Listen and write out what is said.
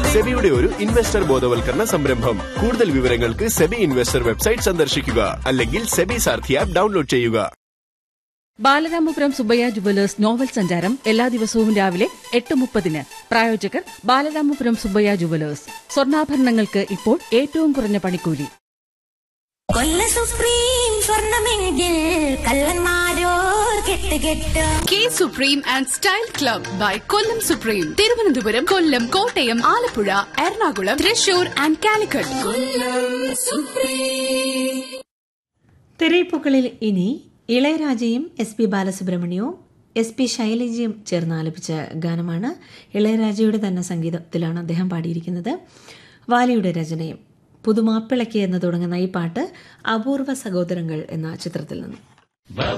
സെബിയുടെ ഒരു ഇൻവെസ്റ്റർ ബോധവൽക്കരണ സംരംഭം കൂടുതൽ വിവരങ്ങൾക്ക് സെബി ഇൻവെസ്റ്റർ വെബ്സൈറ്റ് സന്ദർശിക്കുക അല്ലെങ്കിൽ സെബി സാർഥി ആപ്പ് ഡൗൺലോഡ് ചെയ്യുക ബാലരാമപുരം സുബയ്യ ജുവലേഴ്സ് നോവൽ സഞ്ചാരം എല്ലാ ദിവസവും രാവിലെ എട്ട് മുപ്പതിന് പ്രായോജകർ ബാലരാമപുരം സുബയ്യ ജുവലേഴ്സ് സ്വർണ്ണാഭരണങ്ങൾക്ക് ഇപ്പോൾ ഏറ്റവും കുറഞ്ഞ പണിക്കൂലി കൊല്ല സുപ്രീം സ്വർണമെങ്കിൽ കള്ളന്മാരോ കെട്ട് കെട്ട് K supreme and style club by Kollam supreme Thiruvananthapuram Kollam Kottayam Alappuzha Ernakulam Thrissur and Calicut തിരയിപ്പുകളിൽ ഇനി ഇളയരാജയും എസ് പി ബാലസുബ്രഹ്മണ്യവും എസ് പി ശൈലജയും ചേർന്ന് ആലപിച്ച ഗാനമാണ് ഇളയരാജയുടെ തന്നെ സംഗീതത്തിലാണ് അദ്ദേഹം പാടിയിരിക്കുന്നത് വാലിയുടെ രചനയും പുതുമാപ്പിളയ്ക്ക് എന്ന് തുടങ്ങുന്ന ഈ പാട്ട് അപൂർവ സഹോദരങ്ങൾ എന്ന ചിത്രത്തിൽ നിന്ന്